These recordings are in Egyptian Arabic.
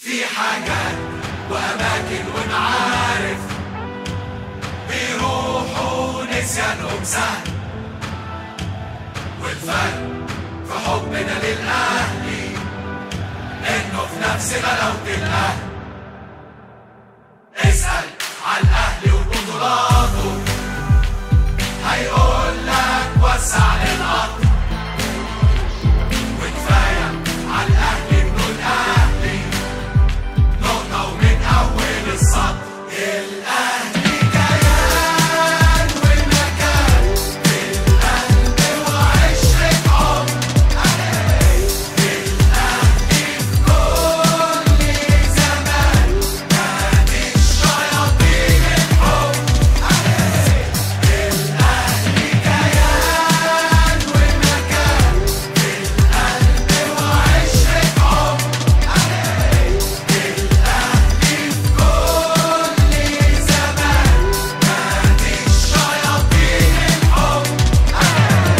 في حاجات وأماكن ونعارف بيروحوا نسيانهم سهل والفرق في حبنا للأهلي إنه في نفس غلاوة الأهل اسأل على الأهلي وبطولاته هيقول لك وسع للقطر وكفاية على الأهلي ابن الأهلي نقطة ومن أول السطر الأهلي كيان ومكان في القلب وعشرة عمر الأهلي في كل زمان نادي الشياطين الحب الأهلي كيان ومكان في القلب وعشرة عمر الأهلي في كل زمان نادي الشياطين الحب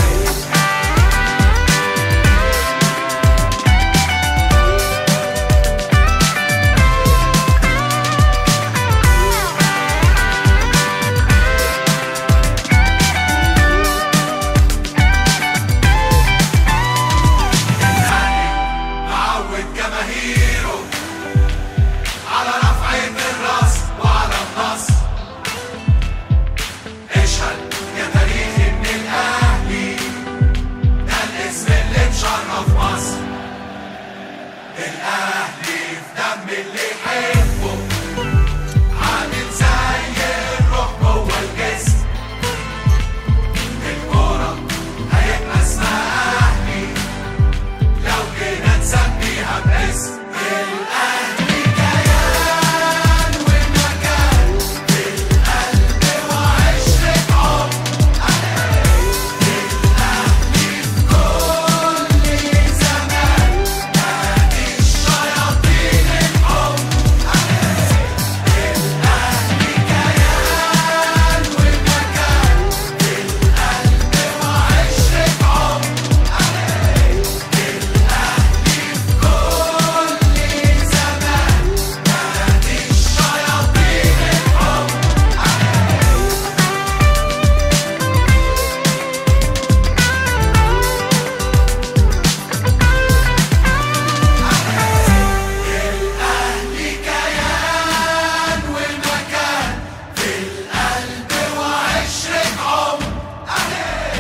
الأهلي معود جماهيره على رفعة الراس وعلى النصر اشهد يا تاريخ ان الاهلي ده الاسم اللي مشرف مصر الاهلي في دم اللي يحبه عامل زي الروح جوه الجسم الكورة هيبقى اسمها اهلي لو جينا نسميها باسم الأهلي كيان ومكان في القلب وعشرة عمر الأهلي في كل زمان نادي الشياطين الحب الأهلي كيان ومكان في القلب وعشرة عمر كل زمان نادي الشياطين الحب الأهلي كيان ومكان في القلب وعشرة عمر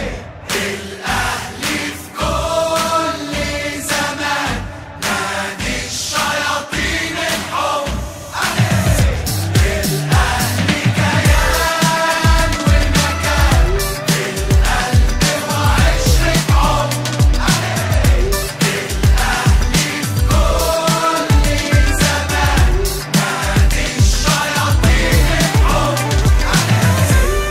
الأهلي في كل زمان نادي الشياطين الحب الأهلي كيان ومكان في القلب وعشرة عمر الأهلي في كل زمان نادي الشياطين الحب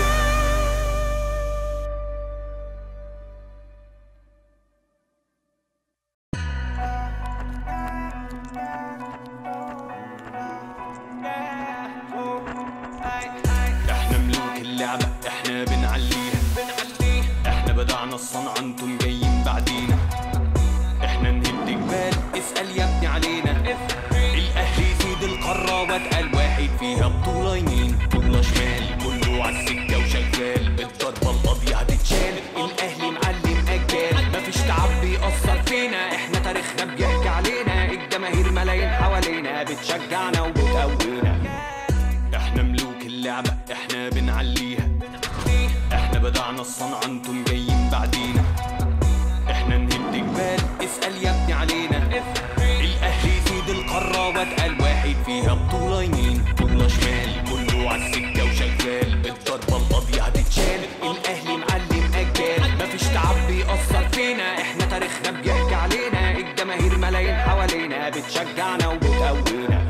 احنا ملوك اللعبة احنا بنعليها احنا بدعنا الصنعة انتم جايين بعدينا احنا نهد جبال اسأل يا ابني علينا الاهلي سيد القارة واتقل واحد فيها بطولة يمين بطولة شمال كله عالسكة وشغال الضربة القاضية هتتشال الاهلي معلم اجيال مفيش تعب بيأثر فينا احنا تاريخنا بيحكي علينا الجماهير ملايين حوالينا بتشجعنا وبتقوينا احنا ملوك اللعبة احنا بنعليها احنا بدعنا الصنعة انتم جايين بعدينا احنا نهد جبال اسأل يا ابني علينا الاهلي سيد القارة واتقل واحد فيها بطولة يمين بطولة شمال كله عالسكة وشغال الضربة القاضية هتتشال الاهلي معلم اجيال مفيش تعب بيأثر فينا احنا تاريخنا بيحكي علينا الجماهير ملايين حوالينا بتشجعنا وبتقوينا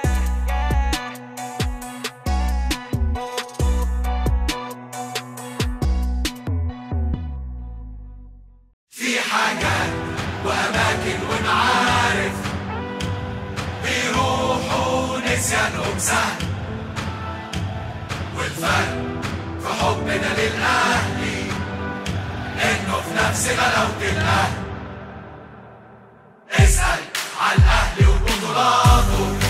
في حاجات وأماكن ونعارف بيروحوا نسيانهم سهل والفرق في حبنا للأهلي إنه في نفس غلاوة الأهل اسأل على الأهلي وبطولاته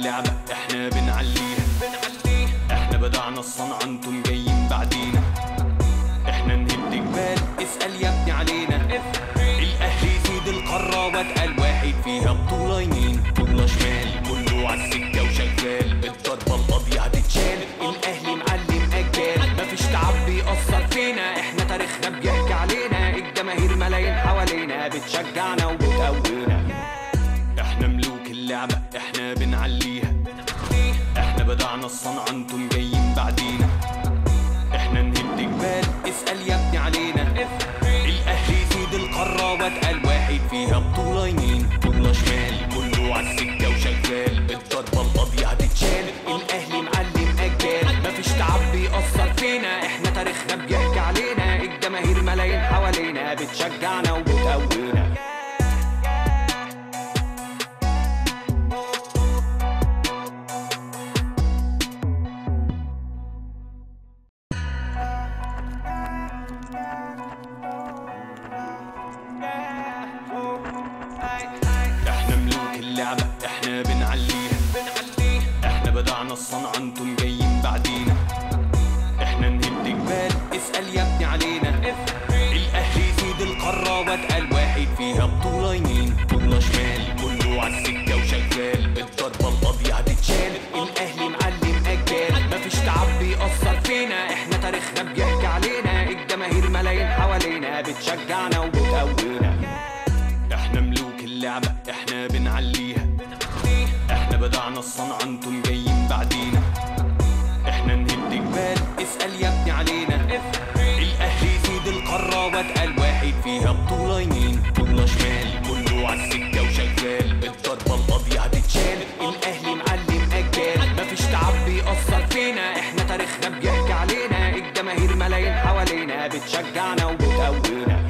اللعبة احنا بنعليها احنا بدعنا الصنعة انتم جايين بعدينا احنا نهد جبال اسأل يا ابني علينا الاهلي سيد القارة واتقل واحد فيها بطولة يمين بطولة شمال كله عالسكة وشغال الضربة القاضية هتتشال الاهلي معلم اجيال مفيش تعب بيأثر فينا احنا تاريخنا بيحكي علينا الجماهير ملايين حوالينا بتشجعنا وبتقوينا احنا ملوك اللعبة احنا بنعليها احنا بدعنا الصنعة انتم جايين بعدينا احنا نهد جبال اسأل يا ابني علينا الاهلي سيد القارة واتقل واحد فيها بطولة يمين بطولة شمال كله عالسكة وشغال الضربة القاضية هتتشال الاهلي معلم اجيال مفيش تعب بيأثر فينا احنا تاريخنا بيحكي علينا الجماهير ملايين حوالينا بتشجعنا وبتقوينا احنا ملوك اللعبة احنا بنعليها احنا بدعنا الصنعة انتم جايين بعدينا احنا نهد جبال اسأل يا ابني علينا الاهلي سيد القارة واتقل واحد فيها بطولة يمين بطولة شمال كله عالسكة وشغال الضربة القاضية هتتشال الاهلي معلم اجيال مفيش تعب بيأثر فينا احنا تاريخنا بيحكي علينا الجماهير ملايين حوالينا بتشجعنا وبتقوينا احنا ملوك اللعبة احنا بنعليها احنا بدعنا الصنعة انتم جايين بعدينا احنا نهد جبال اسأل يا ابني علينا الاهلي سيد القارة واتقل واحد فيها بطولة يمين بطولة شمال كله عالسكة وشغال الضربة القاضية هتتشال الاهلي معلم اجيال مفيش تعب بيأثر فينا احنا تاريخنا بيحكي علينا الجماهير ملايين حوالينا بتشجعنا وبتقوينا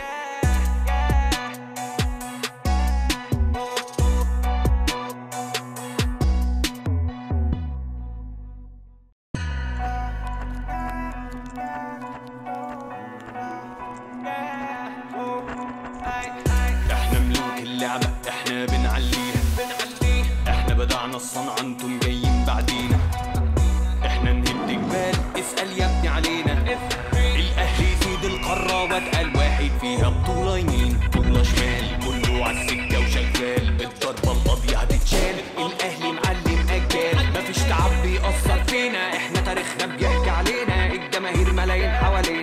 احنا ملوك اللعبة احنا بنعليها احنا بدعنا الصنعة انتم جايين بعدينا احنا نهد جبال اسأل يا ابني علينا الاهلي سيد القارة واتقل واحد فيها بطولة يمين بطولة شمال كله عالسكة وشغال الضربة القاضية هتتشال الاهلي معلم اجيال مفيش تعب بيأثر فينا احنا تاريخنا بيحكي علينا